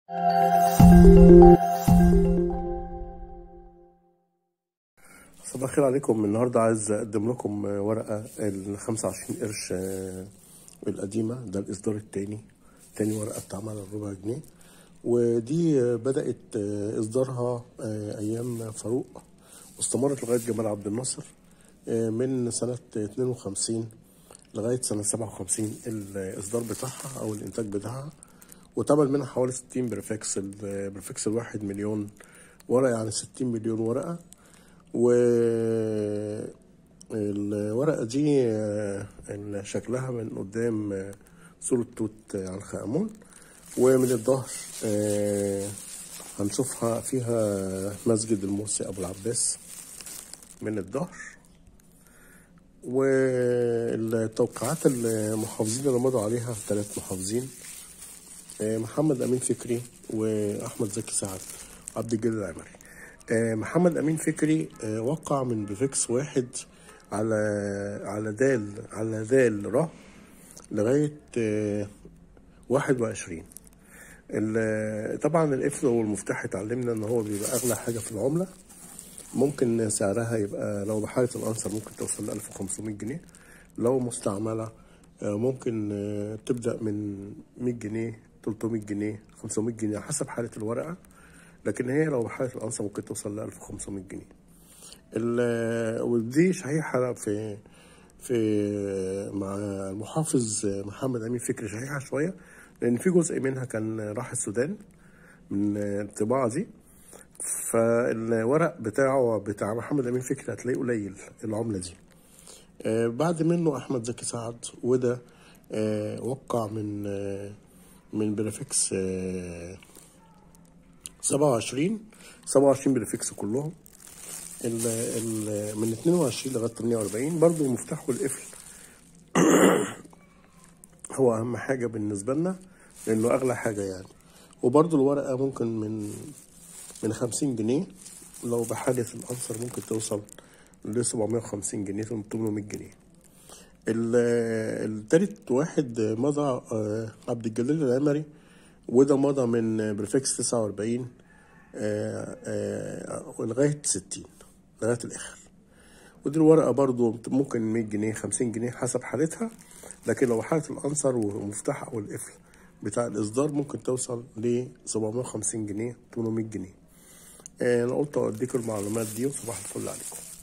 صباح الخير عليكم النهارده عايز اقدم لكم ورقه ال 25 قرش آه، القديمه ده الاصدار الثاني تاني ورقه اتعمل ربع جنيه ودي آه، بدات آه، اصدارها آه، ايام فاروق واستمرت لغايه جمال عبد الناصر آه، من سنه 52 لغايه سنه 57 الاصدار بتاعها او الانتاج بتاعها واتعمل منها حوالي 60 بريفكس البريفكس الواحد مليون ورقه يعني 60 مليون ورقه والورقة دي آه، ال- شكلها من قدام آه، صورة توت آه، عنخ آمون ومن الظهر آه، هنشوفها فيها مسجد الموسي أبو العباس من الظهر والتوقعات المحافظين اللي مضوا عليها ثلاث محافظين آه، محمد امين فكري واحمد زكي سعد عبد الجليل العمري آه، محمد امين فكري آه، وقع من بفيكس واحد على على دال على دال ر لغايه آه، 21 ال- طبعا القفل والمفتاح اتعلمنا ان هو بيبقى اغلى حاجه في العمله ممكن سعرها يبقى لو بحالة الأنصر ممكن توصل ل 1500 جنيه لو مستعملة آه، ممكن آه، تبدأ من 100 جنيه 300 جنيه 500 جنيه حسب حالة الورقة لكن هي لو بحالة الأنصر ممكن توصل ل 1500 جنيه ال- ودي شحيحة في في مع المحافظ محمد أمين فكري شحيحة شوية لأن في جزء منها كان راح السودان من الطباعة دي فالورق بتاعه بتاع محمد امين فكري هتلاقيه قليل العمله دي آه بعد منه احمد زكي سعد وده آه وقع من آه من بريفكس آه 27 27 بريفكس كلهم ال ال من 22 لغايه 48 برضو المفتاح والقفل هو اهم حاجه بالنسبه لنا لانه اغلى حاجه يعني وبرضو الورقه ممكن من من 50 جنيه لو بحالة الأنصر ممكن توصل ل 750 جنيه 800 جنيه ال- التالت واحد مضى آه، عبد الجليل العمري وده مضى من بريفكس 49 آه، آه، لغاية 60 لغاية الآخر ودي الورقة برضو ممكن 100 جنيه 50 جنيه حسب حالتها لكن لو حالة الأنصر والمفتاح أو القفل بتاع الإصدار ممكن توصل ل 750 جنيه 800 جنيه آه، أنا قلت أديكم المعلومات دي وصباح الفل عليكم